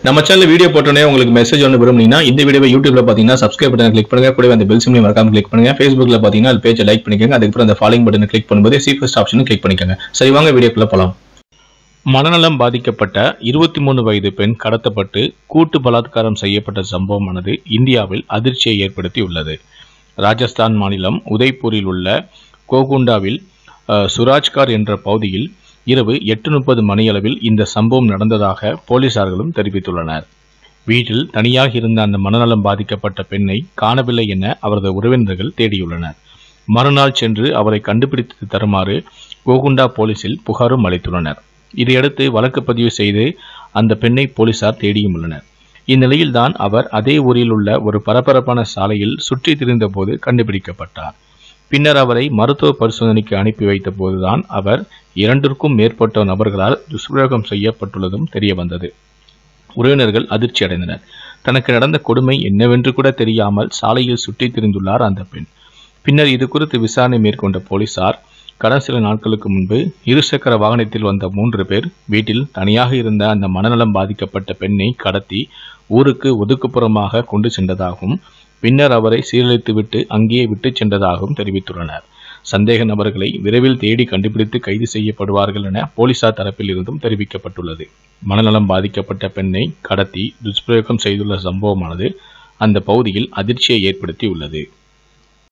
நம்ம channel video போட்டோன்னே உங்களுக்கு மெசேஜ் ஒன்று விரும்புனீங்கன்னா இந்த வீடியோவை யூடியூப்ல பார்த்தீங்கன்னா சப்ஸ்கிரைப் பட்டன் கிளிக் பண்ணுங்க கூடவே அந்த பெல் சிம்லையும் மறக்காம கிளிக் பண்ணுங்க ஃபேஸ்புக்ல பார்த்தீங்கன்னா அது பேஜை லைக் பண்ணிக்கோங்க அதுக்கப்புறம் அந்த ஃபாலோயிங் பட்டனை கிளிக் பண்ணும்போது சீஃபஸ்ட் ஆப்ஷனும் கிளிக் பண்ணிக்கோங்க சரி வாங்க வீடியோக்குள்ள போலாம் மனநலம் பாதிக்கப்பட்ட இருபத்தி மூணு வயது பெண் கடத்தப்பட்டு கூட்டு பலாத்காரம் செய்யப்பட்ட சம்பவமானது இந்தியாவில் அதிர்ச்சியை ஏற்படுத்தியுள்ளது ராஜஸ்தான் மாநிலம் உதய்பூரில் உள்ள கோகுண்டாவில் அஹ், சுராஜ்கார் என்ற பகுதியில் இரவு எட்டு முப்பது மணியளவில் இந்த சம்பவம் நடந்ததாக போலீசார்களும் தெரிவித்துள்ளனர் வீட்டில் தனியாக இருந்த அந்த மனநலம் பாதிக்கப்பட்ட பெண்ணை காணவில்லை என அவரது உறவினர்கள் தேடியுள்ளனர் மறுநாள் சென்று அவரை கண்டுபிடித்து தருமாறு கோகுண்டா போலீசில் புகாரும் அளித்துள்ளனர் இதையடுத்து வழக்கு பதிவு செய்து அந்த பெண்ணை போலீசார் தேடியும் உள்ளனர் இந்நிலையில்தான் அவர் அதே ஊரில் உள்ள ஒரு பரபரப்பான சாலையில் சுற்றித் திரிந்தபோது கண்டுபிடிக்கப்பட்டார் பின்னர் அவரை மருத்துவ பரிசோதனைக்கு அனுப்பி வைத்த போதுதான் அவர் இரண்டிற்கும் மேற்பட்ட நபர்களால் துஷ்பிரயோகம் செய்யப்பட்டுள்ளதும் தெரிய வந்தது உறவினர்கள் அதிர்ச்சி அடைந்தனர் தனக்கு நடந்த கொடுமை என்னவென்று கூட தெரியாமல் சாலையில் சுற்றித் திரிந்துள்ளார் அந்த பெண் பின்னர் இது குறித்து விசாரணை மேற்கொண்ட போலீசார் கடந்த சில நாட்களுக்கு முன்பு இருசக்கர வாகனத்தில் வந்த மூன்று பேர் வீட்டில் தனியாக இருந்த அந்த மனநலம் பாதிக்கப்பட்ட பெண்ணை கடத்தி ஊருக்கு ஒதுக்குப்புறமாக கொண்டு சென்றதாகவும் பின்னர் அவரை சீரழித்துவிட்டு அங்கேயே விட்டுச் சென்றதாகவும் தெரிவித்துள்ளனர் சந்தேக நபர்களை விரைவில் தேடி கண்டுபிடித்து கைது செய்யப்படுவார்கள் என போலீசார் தரப்பில் இருந்தும் தெரிவிக்கப்பட்டுள்ளது மனநலம் பாதிக்கப்பட்ட பெண்ணை கடத்தி துஷ்பிரயோகம் செய்துள்ள சம்பவமானது அந்த பகுதியில் அதிர்ச்சியை ஏற்படுத்தி உள்ளது